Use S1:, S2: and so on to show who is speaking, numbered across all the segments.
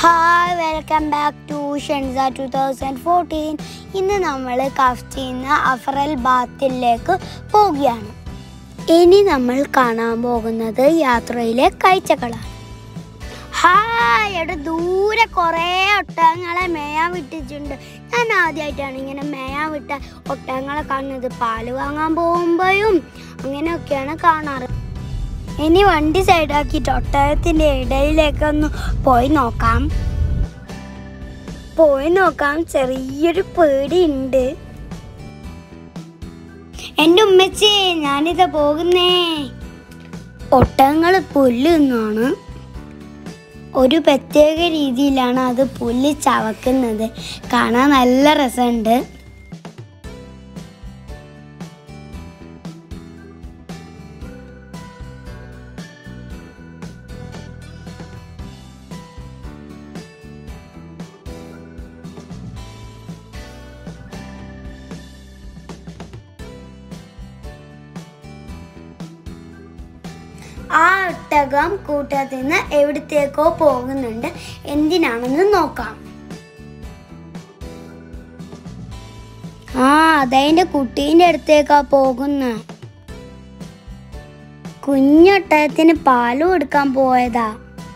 S1: hi welcome back to ഷെൻസ two thousand fourteen ഇന്ന് നമ്മൾ കഫ്റ്റിന്ന് അഫറൽ ബാത്തിലേക്ക് പോവുകയാണ് ഇനി നമ്മൾ കാണാൻ പോകുന്നത് യാത്രയിലെ കാഴ്ചകളാണ് ഹായ് അവിടെ ദൂരെ കുറേ ഒട്ടകങ്ങളെ മേയാൻ വിട്ടിട്ടുണ്ട് ഞാൻ ആദ്യമായിട്ടാണ് ഇങ്ങനെ മേയാൻ വിട്ട ഒട്ടകങ്ങളെ കാണുന്നത് പാല് വാങ്ങാൻ പോകുമ്പോഴും അങ്ങനെയൊക്കെയാണ് കാണാറ് ഇനി വണ്ടി സൈഡാക്കിയിട്ട് ഒട്ടകത്തിന്റെ ഇടയിലേക്കൊന്ന് പോയി നോക്കാം പോയി നോക്കാം ചെറിയൊരു പേടിയുണ്ട് എൻ്റെ ഉമ്മച്ചി ഞാനിത് പോകുന്നേ ഒട്ടകങ്ങൾ പുല്ല് തിന്നാണ് ഒരു പ്രത്യേക രീതിയിലാണ് അത് പുല്ല് ചവക്കുന്നത് കാണാൻ നല്ല രസമുണ്ട് ആ ഒട്ടകം കൂട്ടത്തിൽ നിന്ന് എവിടത്തേക്കോ പോകുന്നുണ്ട് എന്തിനാണെന്ന് നോക്കാം ആ അതതിന്റെ കുട്ടീൻ്റെ അടുത്തേക്കാ പോകുന്ന കുഞ്ഞൊട്ടകത്തിന് പാല് കൊടുക്കാൻ പോയതാ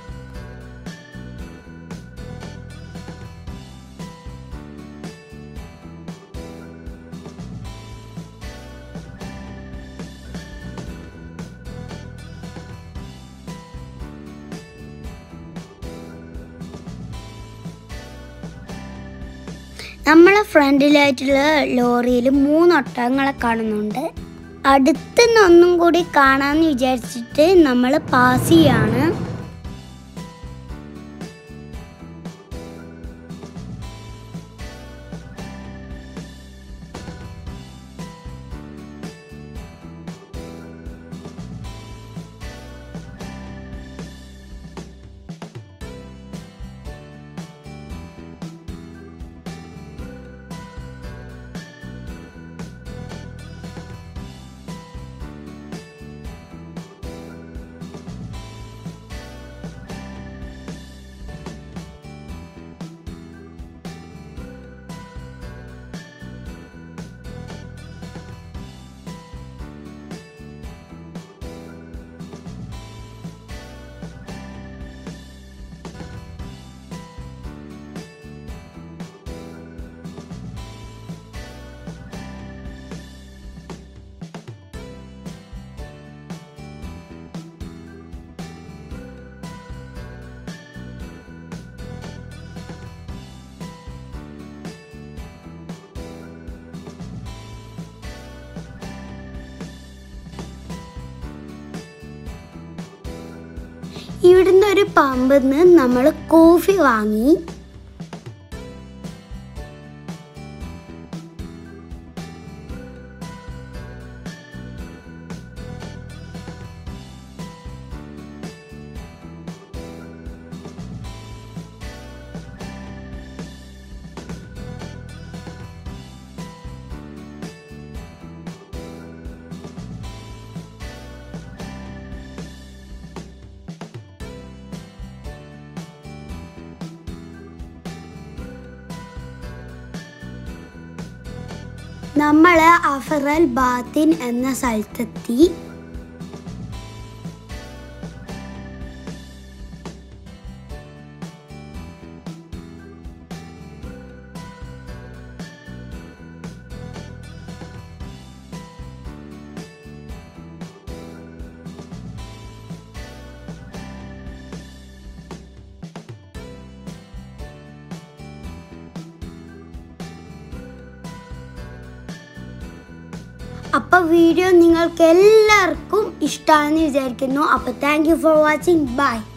S1: നമ്മളെ ഫ്രണ്ടിലായിട്ടുള്ള ലോറിയിൽ മൂന്ന് ഒട്ടകങ്ങളെ കാണുന്നുണ്ട് അടുത്ത് ഒന്നും കൂടി കാണാന്ന് വിചാരിച്ചിട്ട് നമ്മൾ പാസ് ചെയ്യാണ് ഇവിടുന്ന് ഒരു പമ്പിൽ നിന്ന് നമ്മൾ കോഫി വാങ്ങി നമ്മൾ അഫറൽ ബാത്തിൻ എന്ന സ്ഥലത്തെത്തി അപ്പോൾ വീഡിയോ നിങ്ങൾക്ക് എല്ലാവർക്കും ഇഷ്ടമാണെന്ന് വിചാരിക്കുന്നു അപ്പോൾ thank you for watching by